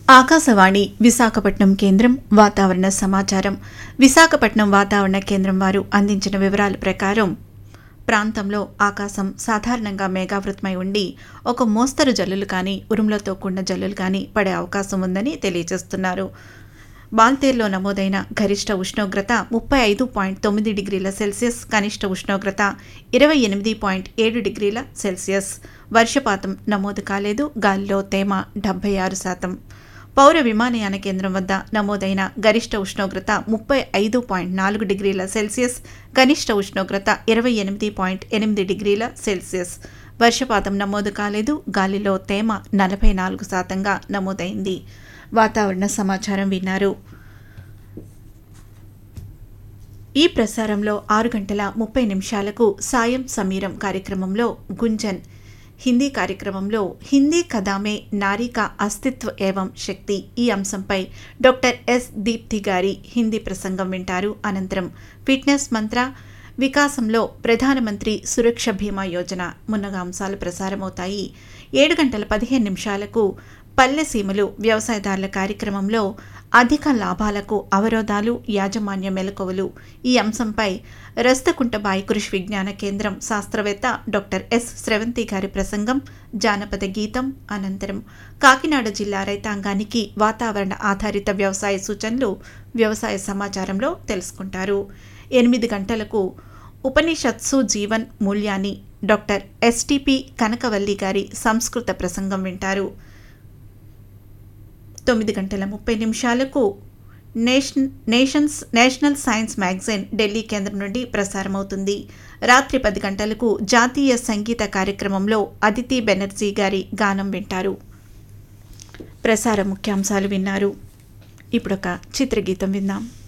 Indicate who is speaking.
Speaker 1: ఆకాశవాణి విశాఖపట్నం కేంద్రం వాతావరణ సమాచారం విశాఖపట్నం వాతావరణ కేంద్రం వారు అందించిన వివరాల ప్రకారం ప్రాంతంలో ఆకాశం సాధారణంగా మేఘావృతమై ఉండి ఒక మోస్తరు జల్లులు కానీ ఉరుములతో కూడిన జల్లులు కానీ పడే అవకాశం ఉందని తెలియజేస్తున్నారు బాల్తేర్లో నమోదైన గరిష్ట ఉష్ణోగ్రత ముప్పై ఐదు పాయింట్ తొమ్మిది డిగ్రీల సెల్సియస్ కనిష్ట ఉష్ణోగ్రత ఇరవై ఎనిమిది పాయింట్ ఏడు డిగ్రీల సెల్సియస్ వర్షపాతం నమోదు కాలేదు గాలిలో తేమ డెబ్బై ఆరు శాతం పౌర విమానయాన కేంద్రం వద్ద నమోదైన గరిష్ట ఉష్ణోగ్రత ముప్పై ఐదు పాయింట్ నాలుగు డిగ్రీల సెల్సియస్ కనిష్ట ఉష్ణోగ్రత ఇరవై ఎనిమిది పాయింట్ ఎనిమిది డిగ్రీల సెల్సియస్ వర్షపాతం నమోదు కాలేదు గాలిలో తేమ నలభై నాలుగు శాతంగా నమోదైంది వాతావరణ సమాచారం విన్నారు ఈ ప్రసారంలో ఆరు గంటల ముప్పై నిమిషాలకు సాయం సమీరం కార్యక్రమంలో గుంజన్ హిందీ కార్యక్రమంలో హిందీ కథామే నారిక అస్తిత్వ ఏవం శక్తి ఈ అంశంపై డాక్టర్ ఎస్ దీప్తి గారి హిందీ ప్రసంగం వింటారు అనంతరం ఫిట్నెస్ మంత్ర వికాసంలో ప్రధానమంత్రి సురక్ష బీమా యోజన మున్నగా అంశాలు ప్రసారమవుతాయి ఏడు గంటల పదిహేను నిమిషాలకు పల్లె సీమలు వ్యవసాయదారుల కార్యక్రమంలో అధిక లాభాలకు అవరోధాలు యాజమాన్య మెలకువలు ఈ అంశంపై రస్తకుంటబాయి కృషి విజ్ఞాన కేంద్రం శాస్త్రవేత్త డాక్టర్ ఎస్ స్రవంతి గారి ప్రసంగం జానపద గీతం అనంతరం కాకినాడ జిల్లా రైతాంగానికి వాతావరణ ఆధారిత వ్యవసాయ సూచనలు వ్యవసాయ సమాచారంలో తెలుసుకుంటారు ఎనిమిది గంటలకు ఉపనిషత్సు జీవన్ మూల్యాన్ని డాక్టర్ ఎస్టిపి కనకవల్లి గారి సంస్కృత ప్రసంగం వింటారు తొమ్మిది గంటల ముప్పై నిమిషాలకు nation nations national science magazine Delhi కేంద్రం నుండి ప్రసారమవుతుంది రాత్రి పది గంటలకు జాతీయ సంగీత కార్యక్రమంలో అదితి బెనర్జీ గారి గానం వింటారు ప్రసార ముఖ్యాంశాలు విన్నారు ఇప్పుడొక చిత్రగీతం విందాం